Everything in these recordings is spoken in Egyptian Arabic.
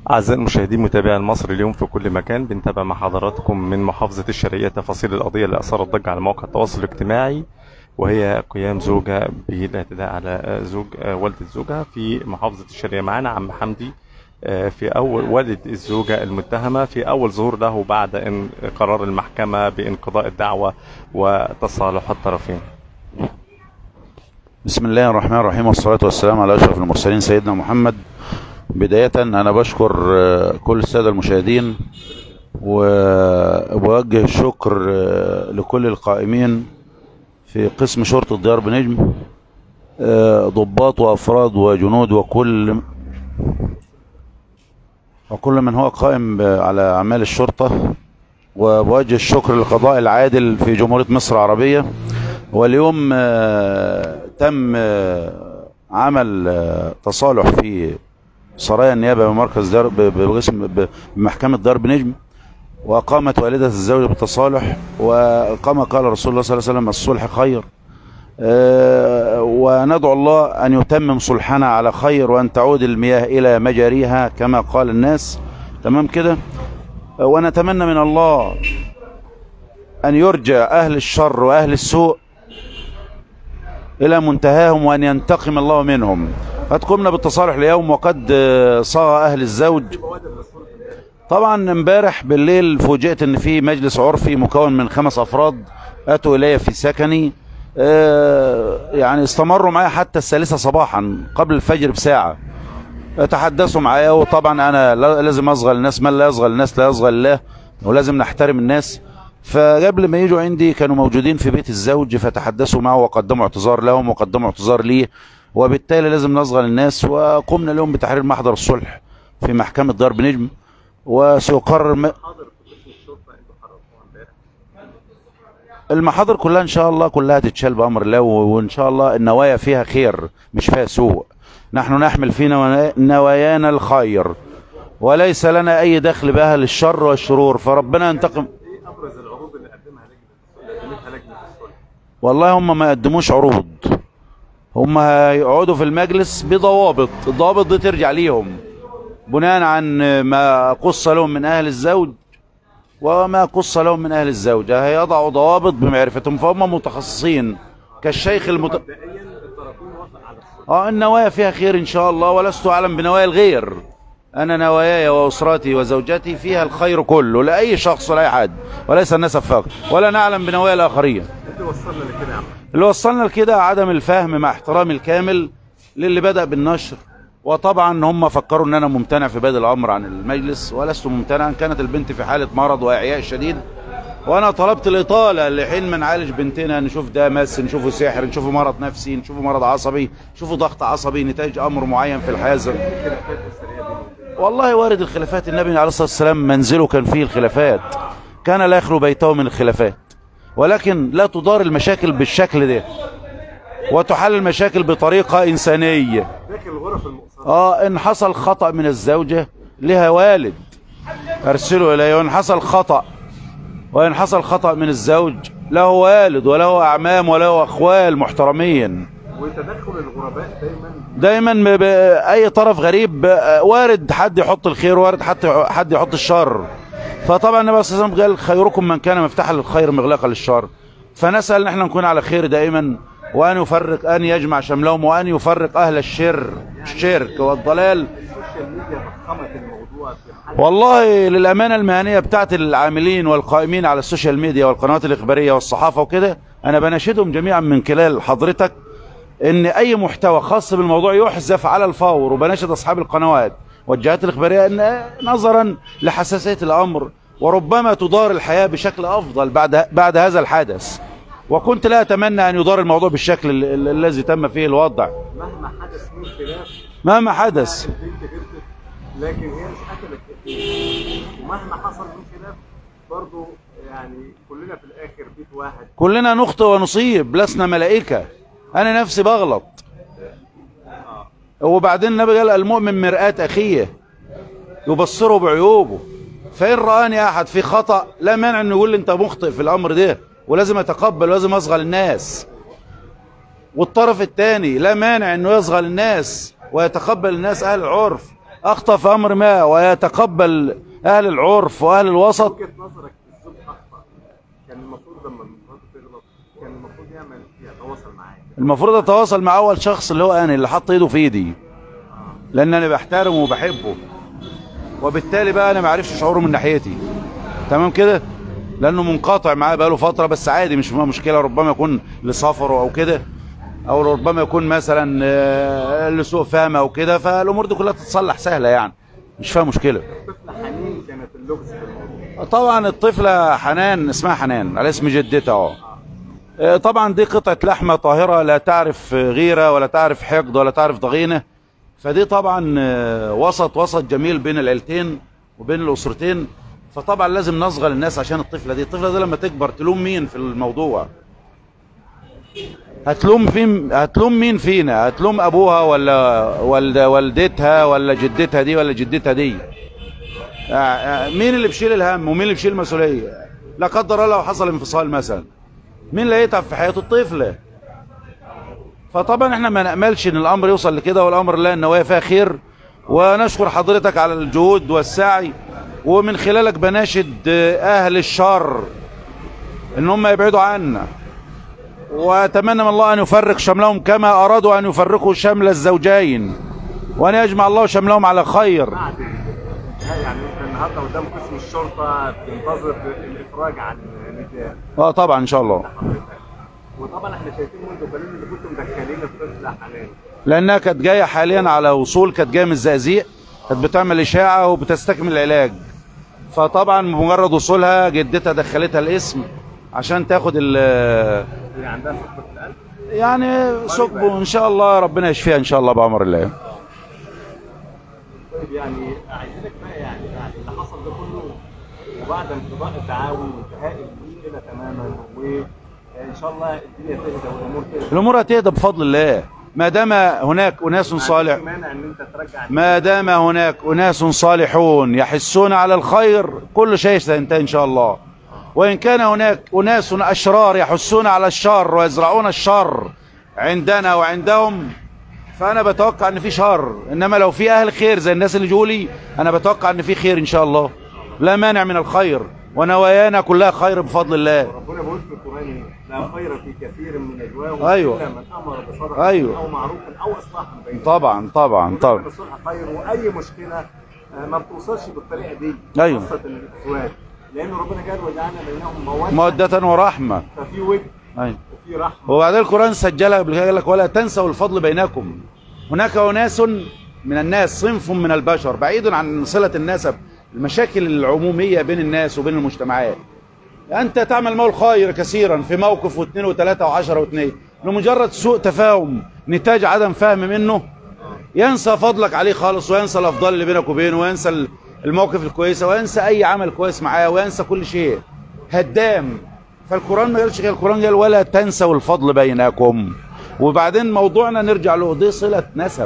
أعزائي المشاهدين متابعي المصري اليوم في كل مكان بنتابع مع حضراتكم من محافظة الشرقية تفاصيل القضية اللي أثارت ضجة على مواقع التواصل الاجتماعي وهي قيام زوجة بالاعتداء على زوج والدة زوجها في محافظة الشرقية معانا عم حمدي آه، في أول والد الزوجة المتهمة في أول ظهور له بعد إن قرار المحكمة بانقضاء الدعوة وتصالح الطرفين بسم الله الرحمن الرحيم والصلاة والسلام على أشرف المرسلين سيدنا محمد بداية أنا بشكر آه، كل السادة المشاهدين وبوجه الشكر آه، لكل القائمين في قسم شرطة ديار بنجم آه، ضباط وأفراد وجنود وكل وكل من هو قائم ب- على أعمال الشرطة وبوجه الشكر للقضاء العادل في جمهورية مصر العربية واليوم آه، تم آه، عمل آه، تصالح في سرايا النيابة بمركز دار ب- بقسم ب- بمحكمة دار بنجم وقامت والدة الزوج بالتصالح وكما قال رسول الله صلى الله عليه وسلم الصلح خير آه، وندعو الله أن يتمم صلحنا على خير وأن تعود المياه إلى مجاريها كما قال الناس تمام كده آه، ونتمنى من الله أن يرجع أهل الشر وأهل السوء إلى منتهاهم وأن ينتقم الله منهم قد قمنا بالتصالح اليوم وقد آه، صاغ أهل الزوج طبعا امبارح بالليل فوجئت ان في مجلس عرفي مكون من خمس افراد اتوا الي في سكني آه، يعني استمروا معايا حتى الثالثة صباحا قبل الفجر بساعة تحدثوا معايا وطبعا انا لا- لازم اصغى الناس من لا يصغى الناس لا يصغى الله ولازم نحترم الناس فقبل ما يجوا عندي كانوا موجودين في بيت الزوج فتحدثوا معه وقدموا اعتذار لهم وقدموا اعتذار لي وبالتالي لازم نصغى للناس وقمنا اليوم بتحرير محضر الصلح في محكمة دار بنجم وسيقرر م... المحاضر كلها ان شاء الله كلها تتشال بامر الله و- وان شاء الله النوايا فيها خير مش فيها سوء نحن نحمل في نوا- نوايانا الخير وليس لنا اي دخل باهل الشر والشرور فربنا ينتقم أبرز العروض اللي قدمها لجنة الصلح والله هم ما يقدموش عروض هم هيقعدوا في المجلس بضوابط الضوابط دي ترجع ليهم بناء عن ما قص لهم من اهل الزوج وما قص لهم من اهل الزوجة هيضعوا ضوابط بمعرفتهم فهم متخصصين كالشيخ المت... مبدئيا الطرفين وافق على الصلح اه النوايا فيها خير ان شاء الله ولست اعلم بنوايا الغير انا نواياي واسرتي وزوجتي فيها الخير كله لاي شخص ولا اي حد وليس النسب فقط ولا نعلم بنوايا الاخرين اللي وصلنا لكده يا عم اللي وصلنا لكده عدم الفهم مع احترامي الكامل للي بدأ بالنشر وطبعا هم فكروا ان انا ممتنع في بادئ الامر عن المجلس ولست ممتنعا كانت البنت في حالة مرض واعياء شديد وانا طلبت الاطالة لحين ما نعالج بنتنا نشوف ده مس نشوفه سحر نشوفه مرض نفسي نشوفه مرض عصبي نشوفه ضغط عصبي نتاج امر معين في الحياة والله وارد الخلافات النبي عليه الصلاة والسلام منزله كان فيه الخلافات كان لا يخلو بيته من الخلافات ولكن لا تدار المشاكل بالشكل ده وتحل المشاكل بطريقة إنسانية داخل الغرف المقصرة اه ان حصل خطأ من الزوجة لها والد ارسله اليه وان حصل خطأ وان حصل خطأ من الزوج له والد وله اعمام وله اخوال محترمين وتدخل الغرباء دايما دايما م- ب- اي طرف غريب آه، وارد حد يحط الخير وارد حد حد يحط الشر فطبعا النبي صلى الله عليه وسلم قال خيركم من كان مفتاحا للخير مغلقا للشر فنسال ان احنا نكون على خير دائما وان يفرق ان يجمع شملهم وان يفرق اهل الشر الشرك والضلال السوشيال ميديا فخمت الموضوع في الحل والله للأمانة المهنية بتاعت العاملين والقائمين على السوشيال ميديا والقنوات الإخبارية والصحافة وكده أنا بناشدهم جميعا من خلال حضرتك إن أي محتوى خاص بالموضوع يحذف على الفور وبناشد أصحاب القنوات والجهات الإخبارية أن نظرا لحساسية الأمر وربما تدار الحياة بشكل أفضل بعد بعد هذا الحدث وكنت لا أتمنى أن يدار الموضوع بالشكل ال- ال- الذي تم فيه الوضع مهما حدث من خلاف مهما حدث البنت غلطت لكن هي مش قتلت اثنين ومهما حصل من خلاف برضه يعني كلنا في الاخر بيت واحد كلنا نخطئ ونصيب لسنا ملائكة أنا نفسي بغلط وبعدين النبي قال المؤمن مرآة أخيه يبصره بعيوبه فإن رآني أحد في خطأ لا مانع أنه يقول لي أنت مخطئ في الأمر ده ولازم أتقبل ولازم أصغى للناس والطرف الثاني لا مانع أنه يصغى للناس ويتقبل الناس أهل العرف اخطا في امر ما ويتقبل اهل العرف واهل الوسط وجهه نظرك الزوج اخطا كان المفروض لما مراته تغلط كان المفروض يعمل يتواصل معاه المفروض اتواصل مع اول شخص اللي هو انا اللي حط ايده في ايدي لان انا بحترمه وبحبه وبالتالي بقى انا ما عرفش شعوره من ناحيتي تمام كده لانه منقطع معاه بقاله فتره بس عادي مش مشكله ربما يكون لسفره او كده او ربما يكون مثلا آه، لسوء فهم او كده فالامور دي كلها تتصلح سهله يعني مش فيها مشكله طفله حنين كانت اللغز في الموضوع طبعا الطفله حنان اسمها حنان على اسم جدتها اه آه، طبعا دي قطعه لحمه طاهره لا تعرف غيره ولا تعرف حقد ولا تعرف ضغينه فدي طبعا آه، وسط وسط جميل بين العيلتين وبين الاسرتين فطبعا لازم نصغر الناس عشان الطفله دي الطفله دي لما تكبر تلوم مين في الموضوع هتلوم فين هتلوم مين فينا هتلوم ابوها ولا ولا والدتها ولا جدتها دي ولا جدتها دي آه، آه، مين اللي بيشيل الهم ومين اللي بيشيل المسؤوليه لا قدر الله لو حصل انفصال مثلا مين اللي هيتعب في حياته الطفله فطبعا احنا ما ناملش ان الامر يوصل لكده والامر لا النوايا فيها خير ونشكر حضرتك على الجهود والسعي ومن خلالك بناشد آه، اهل الشر ان هم يبعدوا عنا واتمنى من الله ان يفرق شملهم كما ارادوا ان يفرقوا شمل الزوجين وان يجمع الله شملهم على خير بعد الانتهاء يعني انت النهارده قدام قسم الشرطه بتنتظر الافراج عن نداء اه طبعا ان شاء الله حضرتك وطبعا احنا شايفين منذ قليل ان كنتم مدخلين الطفله حنان لانها كانت جايه حاليا على وصول كانت جايه من الزقازيق كانت بتعمل اشاعه وبتستكمل العلاج فطبعا بمجرد وصولها جدتها دخلتها الاسم عشان تاخد ال هي عندها سكر في القلب يعني ثقبه ان شاء الله ربنا يشفيها ان شاء الله بامر الله طيب يعني عايزينك بقى يعني بعد اللي حصل ده كله وبعد انقضاء التعاون وانتهاء المشكله تماما وان شاء الله الدنيا تهدى والامور تهدى الامور هتهدى بفضل الله ما دام هناك اناس صالح ما مانع ان انت ترجع ما دام هناك اناس صالحون يحسون على الخير كل شيء سينتهي ان شاء الله وان كان هناك اناس اشرار يحسون على الشر ويزرعون الشر عندنا وعندهم فانا بتوقع ان في شر انما لو في اهل خير زي الناس اللي جولي انا بتوقع ان في خير ان شاء الله لا مانع من الخير ونوايانا كلها خير بفضل الله ربنا بيقول في القران إيه؟ لا خير في كثير من نجواهم أيوة. الا من امر بصدقه أيوة. او معروف او اصلاح بين طبعا طبعا طبعا الصلح خير واي مشكله آه، ما بتوصلش بالطريقه دي أيوة. خاصه الازواج لان ربنا قال وجعلنا بينهم موده مودة ورحمة ففي ود أيوة. وفي رحمه وبعدين القرآن سجلها قبل كده قال لك ولا تنسوا الفضل بينكم هناك أناس من الناس صنف من البشر بعيد عن صلة النسب المشاكل العمومية بين الناس وبين المجتمعات أنت تعمل مول خير كثيرا في موقف واثنين وثلاثة وعشرة واثنين لمجرد سوء تفاهم نتاج عدم فهم منه ينسى فضلك عليه خالص وينسى الأفضال اللي بينك وبينه وينسى المواقف الكويسة وينسى أي عمل كويس معاه وينسى كل شيء هدام فالقرآن ما قالش كده القرآن قال ولا تنسوا الفضل بينكم وبعدين موضوعنا نرجع له دي صلة نسب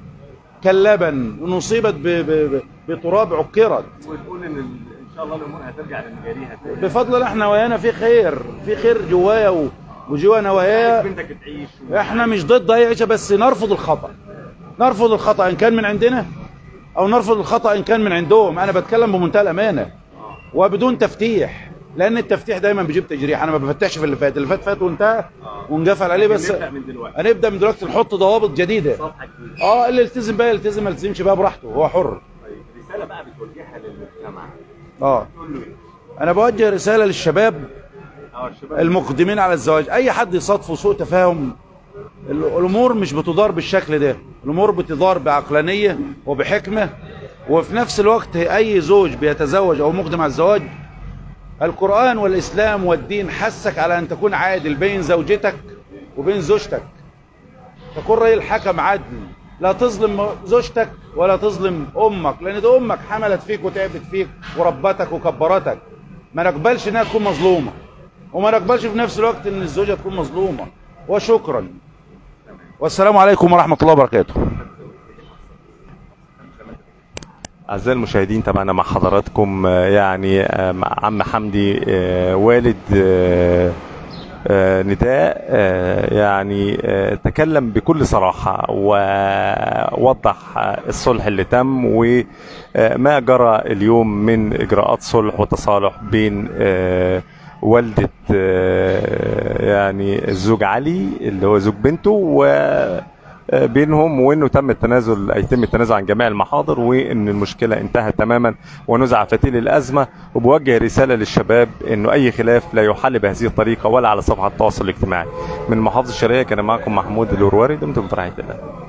كاللبن نصيبت ب- ب- ب- بتراب عكرت وتقول ان ال- ان شاء الله الامور هترجع لمجاريها تاني بفضل الله احنا نوايانا في خير في خير جوايا و- وجوا نوايا بنتك تعيش و- احنا مش ضد اي عيشه بس نرفض الخطا نرفض الخطا ان كان من عندنا او نرفض الخطا ان كان من عندهم انا بتكلم بمنتهى الامانه وبدون تفتيح لان التفتيح دايما بيجيب تجريح انا ما بفتحش في اللي فات اللي فات فات وانتهى ونقفل عليه بس نبدا من دلوقتي هنبدا من دلوقتي نحط ضوابط جديده صفحه جديده اه اللي يلتزم بقى يلتزم ما يلتزمش بقى براحته هو حر طيب رساله بقى بتوجهها للمجتمع اه تقول له ايه؟ انا بوجه رساله للشباب اه الشباب المقدمين على الزواج اي حد يصادفه سوء تفاهم ال- الامور مش بتدار بالشكل ده الامور بتدار بعقلانيه وبحكمه وفي نفس الوقت اي زوج بيتزوج او مقدم على الزواج القران والاسلام والدين حثك على ان تكون عادل بين زوجتك وبين زوجتك تكون راجل حكم عدل لا تظلم زوجتك ولا تظلم امك لان دي امك حملت فيك وتعبت فيك وربتك وكبرتك ما نقبلش انها تكون مظلومه وما نقبلش في نفس الوقت ان الزوجه تكون مظلومه وشكرا والسلام عليكم ورحمه الله وبركاته أعزائي المشاهدين تابعنا مع حضراتكم آه، يعني آه، مع عم حمدي آه، والد آه، آه، نداء آه، يعني آه، تكلم بكل صراحة ووضح آه، الصلح اللي تم وما جرى اليوم من إجراءات صلح وتصالح بين آه، والدة آه، يعني الزوج علي اللي هو زوج بنته و آه، بينهم وانه تم التنازل يتم التنازل عن جميع المحاضر وان المشكله انتهت تماما ونزع فتيل الازمه وبوجه رساله للشباب انه اي خلاف لا يحل بهذه الطريقه ولا على صفحه التواصل الاجتماعي من محافظه الشرقيه كان معكم محمود الورواري دمتم في رعايه الله